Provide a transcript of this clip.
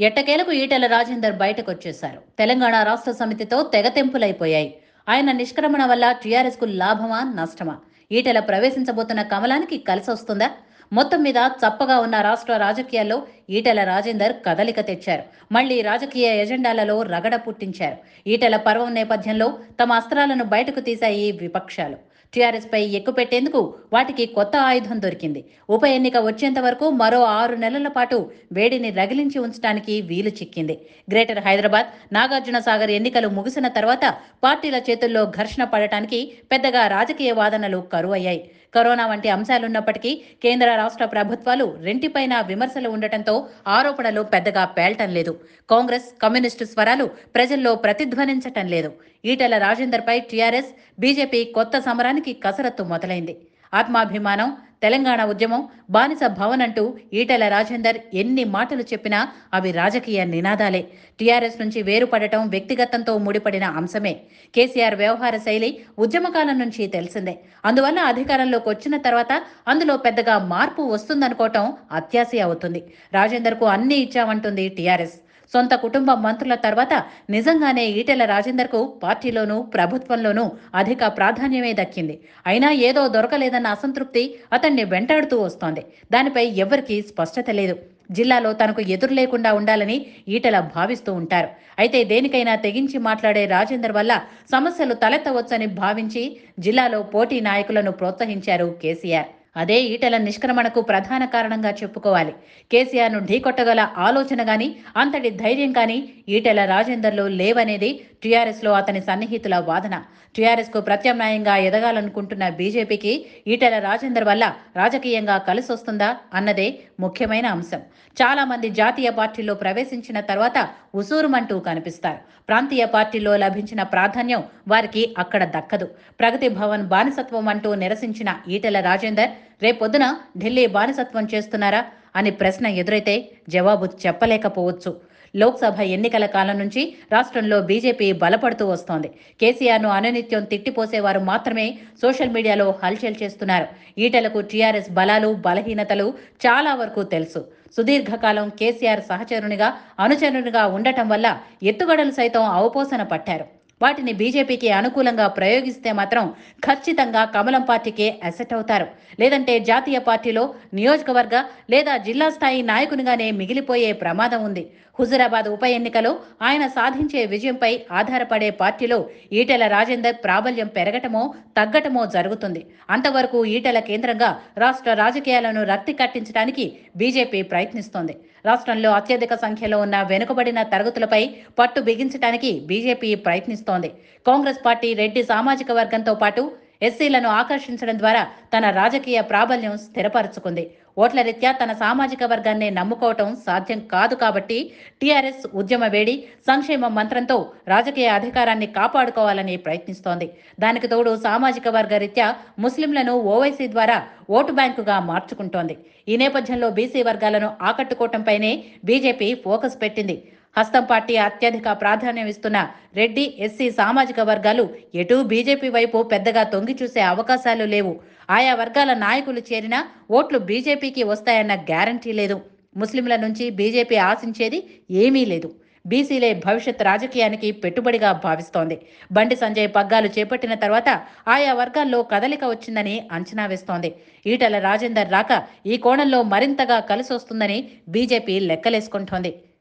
ఎట్టకేలకు ఈటెల రాజేందర్ బయటకు వచ్చేశారు తెలంగాణ రాష్ట్ర సమితితో తెగతెంపులైపోయాయి ఆయన నిష్క్రమణ వల్ల టీఆర్ఎస్ కు లాభమా నష్టమా ఈటెల ప్రవేశించబోతున్న కమలానికి కలిసి వస్తుందా మొత్తం మీద చప్పగా ఉన్న రాష్ట్ర రాజకీయాల్లో ఈటెల రాజేందర్ కదలిక తెచ్చారు మళ్లీ రాజకీయ ఎజెండాలలో రగడ పుట్టించారు ఈటెల పర్వం నేపథ్యంలో తమ అస్త్రాలను బయటకు తీశాయి విపక్షాలు టీఆర్ఎస్ పై ఎక్కుపెట్టేందుకు వాటికి కొత్త ఆయుధం దొరికింది ఉప ఎన్నిక వచ్చేంత వరకు మరో ఆరు నెలల పాటు వేడిని రగిలించి ఉంచడానికి వీలు చిక్కింది గ్రేటర్ హైదరాబాద్ నాగార్జున సాగర్ ఎన్నికలు ముగిసిన తర్వాత పార్టీల చేతుల్లో ఘర్షణ పడటానికి పెద్దగా రాజకీయ వాదనలు కరువయ్యాయి కరోనా వంటి అంశాలున్నప్పటికీ కేంద్ర రాష్ట్ర ప్రభుత్వాలు రెంటిపైన విమర్శలు ఉండటంతో ఆరోపణలు పెద్దగా పేల్టం లేదు కాంగ్రెస్ కమ్యూనిస్టు స్వరాలు ప్రజల్లో ప్రతిధ్వనించటం లేదు ఈటెల రాజేందర్పై టీఆర్ఎస్ బీజేపీ కొత్త సమరానికి కసరత్తు మొదలైంది ఆత్మాభిమానం తెలంగాణ ఉద్యమం బానిస భవన్ అంటూ ఈటెల రాజేందర్ ఎన్ని మాటలు చెప్పినా అవి రాజకీయ నినాదాలే టీఆర్ఎస్ నుంచి వేరుపడటం వ్యక్తిగతంతో ముడిపడిన అంశమే కేసీఆర్ వ్యవహార శైలి ఉద్యమకాలం నుంచి తెలిసిందే అందువల్ల అధికారంలోకి వచ్చిన తర్వాత అందులో పెద్దగా మార్పు వస్తుందనుకోవటం అత్యాశ అవుతుంది రాజేందర్కు అన్ని ఇచ్చామంటుంది టీఆర్ఎస్ సొంత కుటుంబ మంత్రుల తర్వాత నిజంగానే ఈటెల రాజేందర్కు పార్టీలోనూ ప్రభుత్వంలోనూ అధిక ప్రాధాన్యమే దక్కింది అయినా ఏదో దొరకలేదన్న అసంతృప్తి అతన్ని వెంటాడుతూ వస్తోంది దానిపై ఎవ్వరికీ స్పష్టత లేదు జిల్లాలో తనకు ఎదురు లేకుండా ఉండాలని ఈటెల భావిస్తూ ఉంటారు అయితే దేనికైనా తెగించి మాట్లాడే రాజేందర్ వల్ల సమస్యలు తలెత్తవచ్చని భావించి జిల్లాలో పోటీ నాయకులను ప్రోత్సహించారు కేసీఆర్ అదే ఈటెల నిష్క్రమణకు ప్రధాన కారణంగా చెప్పుకోవాలి కేసీఆర్ను ఢీకొట్టగల ఆలోచన గాని అంతటి ధైర్యం కానీ ఈటెల రాజేందర్లో లేవనేది టీఆర్ఎస్లో అతని సన్నిహితుల వాదన టీఆర్ఎస్కు ప్రత్యామ్నాయంగా ఎదగాలనుకుంటున్న బీజేపీకి ఈటెల రాజేందర్ వల్ల రాజకీయంగా కలిసొస్తుందా అన్నదే ముఖ్యమైన అంశం చాలా మంది జాతీయ పార్టీల్లో ప్రవేశించిన తర్వాత ఉసూరుమంటూ కనిపిస్తారు ప్రాంతీయ పార్టీలో లభించిన ప్రాధాన్యం వారికి అక్కడ దక్కదు ప్రగతి భవన్ బానిసత్వం అంటూ నిరసించిన ఈటెల రాజేందర్ రేపొద్దున ఢిల్లీ బానిసత్వం చేస్తున్నారా అని ప్రశ్న ఎదురైతే జవాబు చెప్పలేకపోవచ్చు లోక్సభ ఎన్నికల కాలం నుంచి రాష్ట్రంలో బీజేపీ బలపడుతూ వస్తోంది కేసీఆర్ను అనునిత్యం తిట్టిపోసేవారు మాత్రమే సోషల్ మీడియాలో హల్చల్ చేస్తున్నారు ఈటలకు టీఆర్ఎస్ బలాలు బలహీనతలు చాలా వరకు తెలుసు సుదీర్ఘకాలం కేసీఆర్ సహచరునిగా అనుచరునిగా ఉండటం వల్ల ఎత్తుగడలు సైతం అవపోసన పట్టారు వాటిని బీజేపీకి అనుకూలంగా ప్రయోగిస్తే మాత్రం ఖచ్చితంగా కమలం పార్టీకే అసెట్ అవుతారు లేదంటే జాతీయ పార్టీలో నియోజకవర్గ లేదా జిల్లా స్థాయి నాయకునిగానే మిగిలిపోయే ప్రమాదం ఉంది హుజురాబాద్ ఉప ఎన్నికలో ఆయన సాధించే విజయంపై ఆధారపడే పార్టీలో ఈటెల రాజేందర్ ప్రాబల్యం పెరగటమో తగ్గటమో జరుగుతుంది అంతవరకు ఈటెల కేంద్రంగా రాష్ట్ర రాజకీయాలను రక్తి కట్టించడానికి బీజేపీ ప్రయత్నిస్తోంది రాష్ట్రంలో అత్యధిక సంఖ్యలో ఉన్న వెనుకబడిన తరగతులపై పట్టు బిగించడానికి బీజేపీ ప్రయత్నిస్తోంది కాంగ్రెస్ పార్టీ రెడ్డి సామాజిక వర్గంతో పాటు ఎస్సీలను ఆకర్షించడం ద్వారా తన రాజకీయ ప్రాబల్యం స్థిరపరుచుకుంది ఓట్ల రీత్యా తన సామాజిక వర్గాన్ని నమ్ముకోవటం సాధ్యం కాదు కాబట్టి టీఆర్ఎస్ ఉద్యమ వేడి సంక్షేమ మంత్రంతో రాజకీయ అధికారాన్ని కాపాడుకోవాలని ప్రయత్నిస్తోంది దానికి తోడు సామాజిక వర్గ రీత్యా ముస్లింలను ఓవైసీ ద్వారా ఓటు బ్యాంకుగా మార్చుకుంటోంది ఈ నేపథ్యంలో బీసీ వర్గాలను ఆకట్టుకోవటంపైనే బీజేపీ ఫోకస్ పెట్టింది హస్తం పార్టీ అత్యధిక ప్రాధాన్యం ఇస్తున్న రెడ్డి ఎస్సీ సామాజిక వర్గాలు ఎటూ బీజేపీ వైపు పెద్దగా తొంగి చూసే అవకాశాలు లేవు ఆయా వర్గాల నాయకులు చేరినా ఓట్లు బీజేపీకి వస్తాయన్న గ్యారంటీ లేదు ముస్లింల నుంచి బీజేపీ ఆశించేది ఏమీ లేదు బీసీలే భవిష్యత్ రాజకీయానికి పెట్టుబడిగా భావిస్తోంది బండి సంజయ్ పగ్గాలు చేపట్టిన తర్వాత ఆయా వర్గాల్లో కదలిక వచ్చిందని అంచనా వేస్తోంది ఈటల రాజేందర్ రాక ఈ కోణంలో మరింతగా కలిసొస్తుందని బీజేపీ లెక్కలేసుకుంటోంది